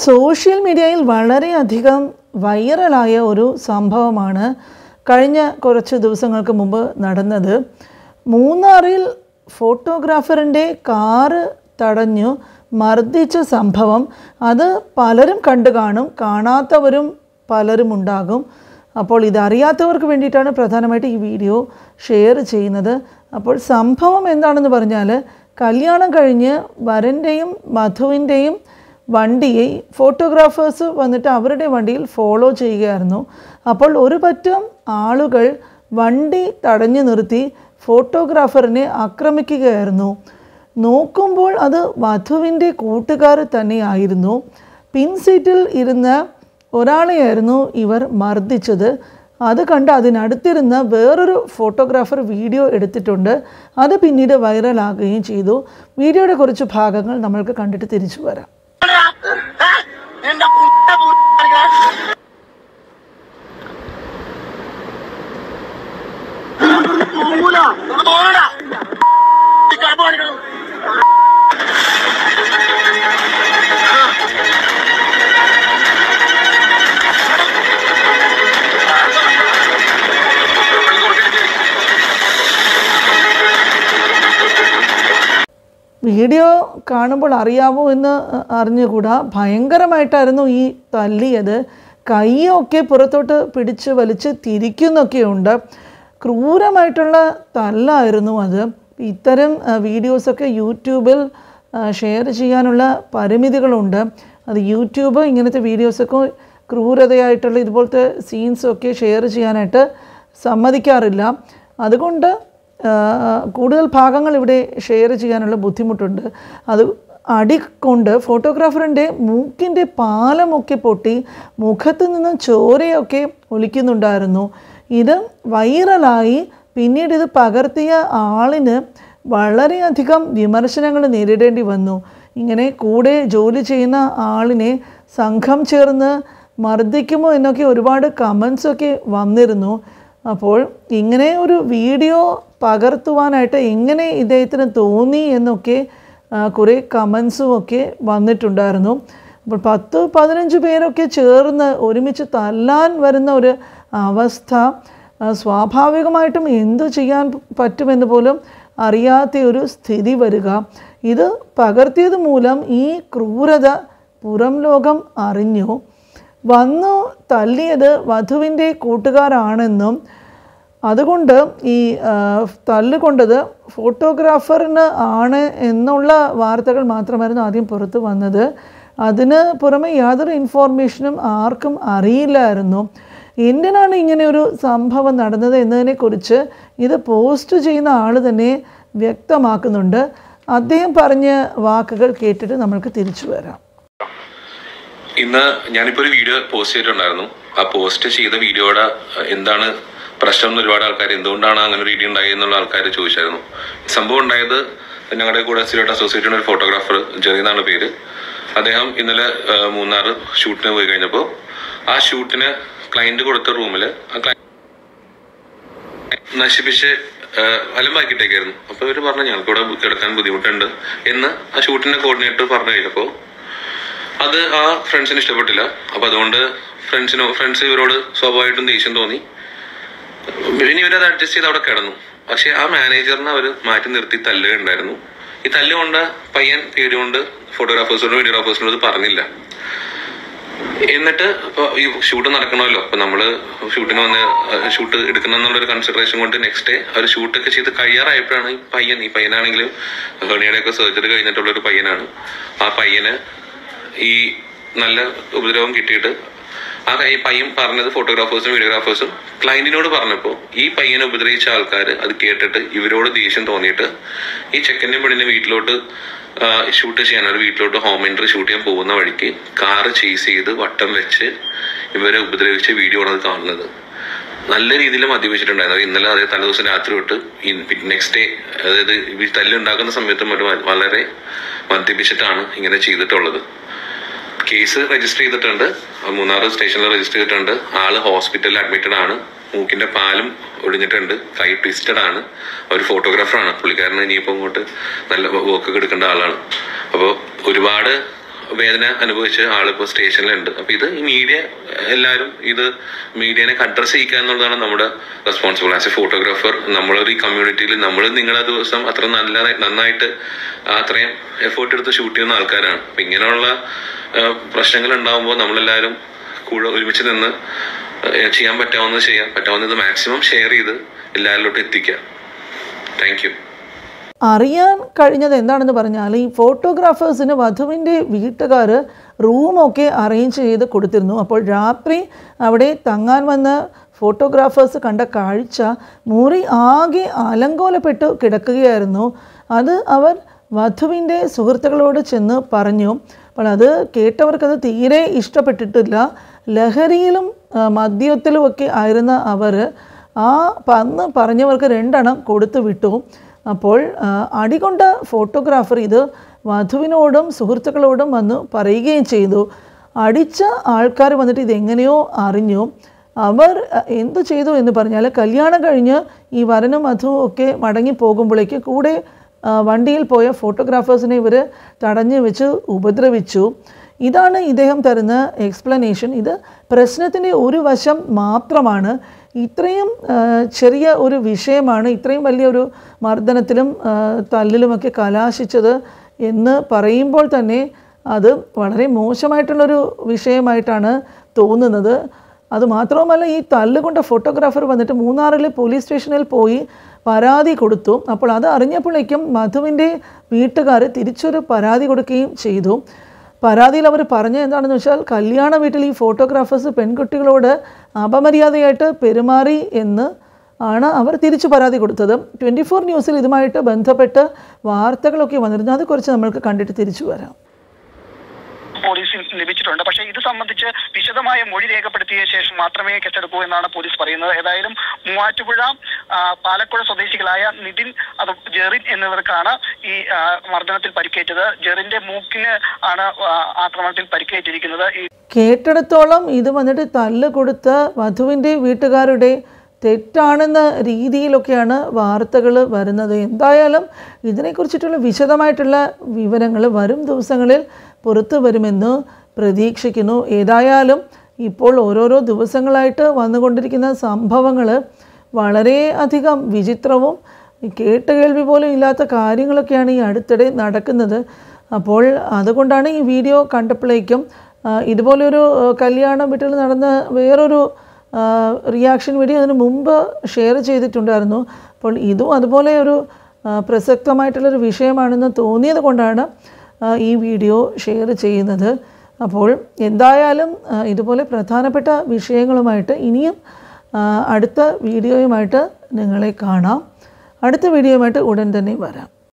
social മീഡിയയിൽ വളരെയധികം വൈറലായ ഒരു സംഭവമാണ് കഴിഞ്ഞ കുറച്ച് ദിവസങ്ങൾക്ക് മുമ്പ് നടന്നത് മൂന്നാറിൽ ഫോട്ടോഗ്രാഫറിൻ്റെ കാറ് തടഞ്ഞു മർദ്ദിച്ച സംഭവം അത് പലരും കണ്ടു കാണും കാണാത്തവരും പലരും ഉണ്ടാകും അപ്പോൾ ഇതറിയാത്തവർക്ക് വേണ്ടിയിട്ടാണ് പ്രധാനമായിട്ട് ഈ വീഡിയോ ഷെയർ ചെയ്യുന്നത് അപ്പോൾ സംഭവം എന്താണെന്ന് പറഞ്ഞാൽ കല്യാണം കഴിഞ്ഞ് വരൻ്റെയും വധുവിൻ്റെയും വണ്ടിയെ ഫോട്ടോഗ്രാഫേഴ്സ് വന്നിട്ട് അവരുടെ വണ്ടിയിൽ ഫോളോ ചെയ്യുകയായിരുന്നു അപ്പോൾ ഒരു പറ്റം ആളുകൾ വണ്ടി തടഞ്ഞു നിർത്തി ഫോട്ടോഗ്രാഫറിനെ ആക്രമിക്കുകയായിരുന്നു നോക്കുമ്പോൾ അത് വധുവിൻ്റെ കൂട്ടുകാർ തന്നെയായിരുന്നു പിൻ സീറ്റിൽ ഇരുന്ന ഒരാളെയായിരുന്നു ഇവർ മർദ്ദിച്ചത് അത് കണ്ട് അതിനടുത്തിരുന്ന വേറൊരു ഫോട്ടോഗ്രാഫർ വീഡിയോ എടുത്തിട്ടുണ്ട് അത് പിന്നീട് വൈറലാകുകയും ചെയ്തു വീഡിയോയുടെ കുറച്ച് ഭാഗങ്ങൾ നമ്മൾക്ക് കണ്ടിട്ട് തിരിച്ചു വരാം എന്റെ പുട്ട പുട്ട പോകൂല പോകടാ കടപ്പ് കാണിക്കണം വീഡിയോ കാണുമ്പോൾ അറിയാമോ എന്ന് അറിഞ്ഞുകൂടാ ഭയങ്കരമായിട്ടായിരുന്നു ഈ തല്ലിയത് കൈയൊക്കെ പുറത്തോട്ട് പിടിച്ച് വലിച്ച് തിരിക്കുന്നൊക്കെയുണ്ട് ക്രൂരമായിട്ടുള്ള തല്ലായിരുന്നു അത് ഇത്തരം ആ, വീഡിയോസൊക്കെ യൂട്യൂബിൽ ആ, ഷെയർ ചെയ്യാനുള്ള പരിമിതികളുണ്ട് അത് യൂട്യൂബ് ഇങ്ങനത്തെ വീഡിയോസൊക്കെ ക്രൂരതയായിട്ടുള്ള ഇതുപോലത്തെ സീൻസൊക്കെ ഷെയർ ചെയ്യാനായിട്ട് സമ്മതിക്കാറില്ല അതുകൊണ്ട് ആ, കൂടുതൽ ഭാഗങ്ങൾ ഇവിടെ ഷെയർ ചെയ്യാനുള്ള ബുദ്ധിമുട്ടുണ്ട് അത് അടി കൊണ്ട് ഫോട്ടോഗ്രാഫറിൻ്റെ മൂക്കിൻ്റെ പാലമൊക്കെ പൊട്ടി മുഖത്ത് നിന്നും ചോരയൊക്കെ ഒലിക്കുന്നുണ്ടായിരുന്നു ഇത് വൈറലായി പിന്നീട് ഇത് പകർത്തിയ ആളിന് വളരെയധികം വിമർശനങ്ങൾ നേരിടേണ്ടി വന്നു ഇങ്ങനെ കൂടെ ജോലി ചെയ്യുന്ന ആളിനെ സംഘം ചേർന്ന് മർദ്ദിക്കുമോ എന്നൊക്കെ ഒരുപാട് കമൻസൊക്കെ വന്നിരുന്നു അപ്പോൾ ഇങ്ങനെ ഒരു വീഡിയോ പകർത്തുവാനായിട്ട് എങ്ങനെ ഇദ്ദേഹത്തിന് തോന്നി എന്നൊക്കെ ആ, കുറേ കമൻസും ഒക്കെ വന്നിട്ടുണ്ടായിരുന്നു അപ്പോൾ പത്ത് പതിനഞ്ച് പേരൊക്കെ ചേർന്ന് ഒരുമിച്ച് തല്ലാൻ വരുന്ന ഒരു അവസ്ഥ ആ, സ്വാഭാവികമായിട്ടും എന്തു ചെയ്യാൻ പറ്റുമെന്ന് പോലും അറിയാത്ത ഒരു സ്ഥിതി വരിക ഇത് പകർത്തിയത് മൂലം ഈ ക്രൂരത പുറം ലോകം അറിഞ്ഞു വന്നു തല്ലിയത് വധുവിൻ്റെ കൂട്ടുകാരാണെന്നും അതുകൊണ്ട് ഈ ആ, തല്ലുകൊണ്ടത് ഫോട്ടോഗ്രാഫറിന് ആണ് എന്നുള്ള വാർത്തകൾ മാത്രമായിരുന്നു ആദ്യം പുറത്തു വന്നത് അതിന് പുറമെ യാതൊരു ഇൻഫോർമേഷനും ആർക്കും അറിയില്ലായിരുന്നു എന്തിനാണ് ഇങ്ങനെ ഒരു സംഭവം നടന്നത് എന്നതിനെക്കുറിച്ച് ഇത് പോസ്റ്റ് ചെയ്യുന്ന ആൾ തന്നെ വ്യക്തമാക്കുന്നുണ്ട് അദ്ദേഹം പറഞ്ഞ വാക്കുകൾ കേട്ടിട്ട് നമ്മൾക്ക് തിരിച്ചു വരാം ഇന്ന് ഞാനിപ്പോ ഒരു വീഡിയോ പോസ്റ്റ് ചെയ്തിട്ടുണ്ടായിരുന്നു ആ പോസ്റ്റ് ചെയ്ത വീഡിയോയുടെ അഹ്, എന്താണ് പ്രശ്നം എന്ന് ഒരുപാട് ആൾക്കാർ എന്തുകൊണ്ടാണ് അങ്ങനെ ഒരു വീഡിയോ ഉണ്ടായി എന്നുള്ള ആൾക്കാർ ചോദിച്ചായിരുന്നു സംഭവം ഉണ്ടായത് ഞങ്ങളുടെ കൂടെ സ്ഥിരമായിട്ട് അസോസിയേറ്റ് ചെയ്യുന്ന ഒരു ഫോട്ടോഗ്രാഫർ ജെറി എന്നാണ് പേര് അദ്ദേഹം ഇന്നലെ അഹ്, മൂന്നാറ് ഷൂട്ടിന് പോയി കഴിഞ്ഞപ്പോൾ ആ ഷൂട്ടിന് ക്ലയന്റ് കൊടുത്ത റൂമിൽ ആ ക്ലയന്റ് നശിപ്പിച്ച് ആഹ്, അലമ്പാക്കിയിട്ടേക്കായിരുന്നു അപ്പൊ ഇവര് പറഞ്ഞു ഞങ്ങൾക്ക് ഇവിടെ കിടക്കാൻ ബുദ്ധിമുട്ടുണ്ട് എന്ന് ആ ഷൂട്ടിന്റെ കോർഡിനേറ്റർ പറഞ്ഞു കഴിഞ്ഞപ്പോ അത് ആ ഫ്രണ്ട്സിന് ഇഷ്ടപ്പെട്ടില്ല അപ്പൊ അതുകൊണ്ട് ഫ്രണ്ട്സിനോ ഫ്രണ്ട്സ് ഇവരോട് സ്വാഭാവികമായിട്ടും ദേഷ്യം തോന്നി ഇനി ഇവരത് അഡ്ജസ്റ്റ് ചെയ്ത് അവിടെ കിടന്നു പക്ഷെ ആ മാനേജറിനെ അവർ മാറ്റി നിർത്തി തല്ലുകയുണ്ടായിരുന്നു ഈ തല്ലുകൊണ്ട് പയ്യൻ പേടികൊണ്ട് ഫോട്ടോഗ്രാഫേഴ്സിനോട് വീഡിയോഗ്രാഫേഴ്സിനോട് ഇത് പറഞ്ഞില്ല എന്നിട്ട് ഇപ്പൊ ഈ ഷൂട്ട് നടക്കണമല്ലോ അപ്പൊ നമ്മള് ഷൂട്ടിന് വന്ന് ഷൂട്ട് എടുക്കണം എന്നുള്ള ഒരു കൺസിഡറേഷൻ കൊണ്ട് നെക്സ്റ്റ് ഡേ അവർ ഷൂട്ടൊക്കെ ചെയ്ത് കഴിയാറായപ്പോഴാണ് ഈ പയ്യൻ ഈ പയ്യനാണെങ്കിലും ഹേണിയുടെ ഒക്കെ സർജറി കഴിഞ്ഞിട്ടുള്ള ഒരു പയ്യനാണ് ആ പയ്യന് ഈ നല്ല ഉപദ്രവം കിട്ടിയിട്ട് ആ ഈ പയ്യൻ പറഞ്ഞത് ഫോട്ടോഗ്രാഫേഴ്സും വീഡിയോഗ്രാഫേഴ്സും ക്ലയന്റിനോട് പറഞ്ഞപ്പോൾ ഈ പയ്യനെ ഉപദ്രവിച്ച ആൾക്കാർ അത് കേട്ടിട്ട് ഇവരോട് ദേഷ്യം തോന്നിയിട്ട് ഈ ചെക്കൻ്റെ പെണ്ണിനെ വീട്ടിലോട്ട് ഷൂട്ട് ചെയ്യാൻ ഒരു വീട്ടിലോട്ട് ഹോം എൻട്രി ഷൂട്ട് ചെയ്യാൻ പോകുന്ന വഴിക്ക് കാറ് ചേസ് ചെയ്ത് വട്ടം വെച്ച് ഇവരെ ഉപദ്രവിച്ച വീഡിയോ ആണ് അത് കാണുന്നത് നല്ല രീതിയിൽ മദ്യപിച്ചിട്ടുണ്ടായിരുന്നു അത് ഇന്നലെ അതേ തലേദിവസം രാത്രി തൊട്ട് നെക്സ്റ്റ് ഡേ അതായത് ഈ തല്ലുണ്ടാക്കുന്ന സമയത്തും മറ്റും വളരെ മദ്യപിച്ചിട്ടാണ് ഇങ്ങനെ ചെയ്തിട്ടുള്ളത് കേസ് രജിസ്റ്റർ ചെയ്തിട്ടുണ്ട് മൂന്നാർ സ്റ്റേഷനിൽ രജിസ്റ്റർ ചെയ്തിട്ടുണ്ട് ആള് ഹോസ്പിറ്റലിൽ അഡ്മിറ്റഡ് ആണ് മൂക്കിന്റെ പാലും ഒടിഞ്ഞിട്ടുണ്ട് കൈ ട്വിസ്റ്റഡ് ആണ് ഒരു ഫോട്ടോഗ്രാഫറാണ് പുള്ളിക്കാരന് ഇനിയിപ്പോൾ ഇങ്ങോട്ട് നല്ല വർക്ക് എടുക്കേണ്ട ആളാണ് അപ്പോൾ ഒരുപാട് വേദന അനുഭവിച്ച് ആളിപ്പോൾ സ്റ്റേഷനിലുണ്ട് അപ്പൊ ഇത് ഈ മീഡിയ എല്ലാവരും ഇത് മീഡിയനെ അഡ്രസ് ചെയ്യിക്കുക എന്നുള്ളതാണ് നമ്മുടെ റെസ്പോൺസിബിൾ ആസ് എ ഫോട്ടോഗ്രാഫർ നമ്മളൊരു ഈ കമ്മ്യൂണിറ്റിയിൽ നമ്മൾ നിങ്ങളെ ദിവസം അത്ര നല്ല നന്നായിട്ട് അത്രയും എഫേർട്ട് എടുത്ത് ഷൂട്ട് ചെയ്യുന്ന ആൾക്കാരാണ് അപ്പൊ ഇങ്ങനെയുള്ള പ്രശ്നങ്ങൾ ഉണ്ടാകുമ്പോൾ നമ്മളെല്ലാവരും കൂടെ ഒരുമിച്ച് നിന്ന് ഏഹ് ചെയ്യാൻ പറ്റാവുന്നത് ചെയ്യാം പറ്റാവുന്നത് മാക്സിമം ഷെയർ ചെയ്ത് എല്ലാവരിലോട്ട് എത്തിക്കാം താങ്ക് യു അറിയാൻ കഴിഞ്ഞത് എന്താണെന്ന് പറഞ്ഞാൽ ഈ ഫോട്ടോഗ്രാഫേഴ്സിന് വധുവിൻ്റെ വീട്ടുകാർ റൂമൊക്കെ അറേഞ്ച് ചെയ്ത് കൊടുത്തിരുന്നു അപ്പോൾ രാത്രി അവിടെ തങ്ങാൻ വന്ന ഫോട്ടോഗ്രാഫേഴ്സ് കണ്ട കാഴ്ച മുറി ആകെ അലങ്കോലപ്പെട്ട് കിടക്കുകയായിരുന്നു അത് അവർ വധുവിൻ്റെ സുഹൃത്തുക്കളോട് ചെന്ന് പറഞ്ഞു അപ്പോൾ അത് കേട്ടവർക്കത് തീരെ ഇഷ്ടപ്പെട്ടിട്ടില്ല ലഹരിയിലും ആ, മദ്യത്തിലുമൊക്കെ ആയിരുന്ന അവർ ആ പന്ന് പറഞ്ഞവർക്ക് രണ്ടെണ്ണം കൊടുത്തു വിട്ടു അപ്പോൾ ആ, അടികൊണ്ട ഫോട്ടോഗ്രാഫർ ഇത് വധുവിനോടും സുഹൃത്തുക്കളോടും വന്ന് പറയുകയും ചെയ്തു അടിച്ച ആൾക്കാർ വന്നിട്ട് ഇതെങ്ങനെയോ അറിഞ്ഞു അവർ അ, എന്തു ചെയ്തു എന്ന് പറഞ്ഞാൽ കല്യാണം കഴിഞ്ഞ് ഈ വരനും വധുവും ഒക്കെ മടങ്ങി പോകുമ്പോഴേക്ക് കൂടെ ആ, വണ്ടിയിൽ പോയ ഫോട്ടോഗ്രാഫേഴ്സിനെ ഇവർ തടഞ്ഞു വെച്ച് ഉപദ്രവിച്ചു ഇതാണ് ഇദ്ദേഹം തരുന്ന എക്സ്പ്ലനേഷൻ ഇത് പ്രശ്നത്തിൻ്റെ ഒരു വശം മാത്രമാണ് ഇത്രയും ആ, ചെറിയ ഒരു വിഷയമാണ് ഇത്രയും വലിയൊരു മർദ്ദനത്തിലും ആ, തല്ലിലുമൊക്കെ കലാശിച്ചത് എന്ന് പറയുമ്പോൾ തന്നെ അത് വളരെ മോശമായിട്ടുള്ളൊരു വിഷയമായിട്ടാണ് തോന്നുന്നത് അതുമാത്രവുമല്ല ഈ തല്ലുകൊണ്ട ഫോട്ടോഗ്രാഫർ വന്നിട്ട് മൂന്നാറിലെ പോലീസ് സ്റ്റേഷനിൽ പോയി പരാതി കൊടുത്തു അപ്പോൾ അത് അറിഞ്ഞപ്പോഴേക്കും മധുവിൻ്റെ വീട്ടുകാർ തിരിച്ചൊരു പരാതി കൊടുക്കുകയും ചെയ്തു പരാതിയിൽ അവർ പറഞ്ഞത് എന്താണെന്ന് വെച്ചാൽ കല്യാണ വീട്ടിൽ ഈ ഫോട്ടോഗ്രാഫേഴ്സ് പെൺകുട്ടികളോട് അപമര്യാദയായിട്ട് പെരുമാറി എന്ന് ആണ് അവർ തിരിച്ചു പരാതി കൊടുത്തത് ട്വൻറ്റി ഫോർ ന്യൂസിൽ ഇതുമായിട്ട് ബന്ധപ്പെട്ട് വാർത്തകളൊക്കെ വന്നിരുന്നു അത് കുറച്ച് നമ്മൾക്ക് കണ്ടിട്ട് തിരിച്ചു വരാം പോലീസിൽ ലഭിച്ചിട്ടുണ്ട് പക്ഷേ ഇത് സംബന്ധിച്ച് വിശദമായ മൊഴി രേഖപ്പെടുത്തിയ ശേഷം മാത്രമേ കേസെടുക്കൂ എന്നാണ് പോലീസ് പറയുന്നത് ഏതായാലും മൂവാറ്റുപുഴ ആ, പാലക്കുഴ സ്വദേശികളായ നിതിൻ അത് ജെറിൻ എന്നിവർക്കാണ് ഈ ആ, മർദ്ദനത്തിൽ പരിക്കേറ്റത് ജെറിന്റെ മൂക്കിന് ആണ് ആ, ആക്രമണത്തിൽ പരിക്കേറ്റിരിക്കുന്നത് ഈ കേട്ടിടത്തോളം ഇത് വന്നിട്ട് തല്ല് കൊടുത്ത വധുവിൻ്റെ വീട്ടുകാരുടെ തെറ്റാണെന്ന രീതിയിലൊക്കെയാണ് വാർത്തകൾ വരുന്നത് എന്തായാലും ഇതിനെക്കുറിച്ചിട്ടുള്ള വിശദമായിട്ടുള്ള വിവരങ്ങൾ വരും ദിവസങ്ങളിൽ പുറത്തു വരുമെന്ന് പ്രതീക്ഷിക്കുന്നു ഏതായാലും ഇപ്പോൾ ഓരോരോ ദിവസങ്ങളായിട്ട് വന്നുകൊണ്ടിരിക്കുന്ന സംഭവങ്ങൾ വളരെ അധികം വിചിത്രവും കേട്ടുകേൾവി പോലും ഇല്ലാത്ത കാര്യങ്ങളൊക്കെയാണ് ഈ അടുത്തിടെ നടക്കുന്നത് അപ്പോൾ അതുകൊണ്ടാണ് ഈ വീഡിയോ കണ്ടപ്പോഴേക്കും ആ, ഇതുപോലൊരു ആ, കല്യാണ വീട്ടിൽ നടന്ന വേറൊരു ആ, റിയാക്ഷൻ വീഡിയോ അതിന് മുമ്പ് ഷെയർ ചെയ്തിട്ടുണ്ടായിരുന്നു അപ്പോൾ ഇതും അതുപോലെ ഒരു ആ, പ്രസക്തമായിട്ടുള്ളൊരു വിഷയമാണെന്ന് തോന്നിയത് കൊണ്ടാണ് ആ, ഈ വീഡിയോ ഷെയർ ചെയ്യുന്നത് അപ്പോൾ എന്തായാലും ആ, ഇതുപോലെ പ്രധാനപ്പെട്ട വിഷയങ്ങളുമായിട്ട് ഇനിയും ആ, അടുത്ത വീഡിയോയുമായിട്ട് നിങ്ങളെ കാണാം അടുത്ത വീഡിയോയുമായിട്ട് ഉടൻ തന്നെ വരാം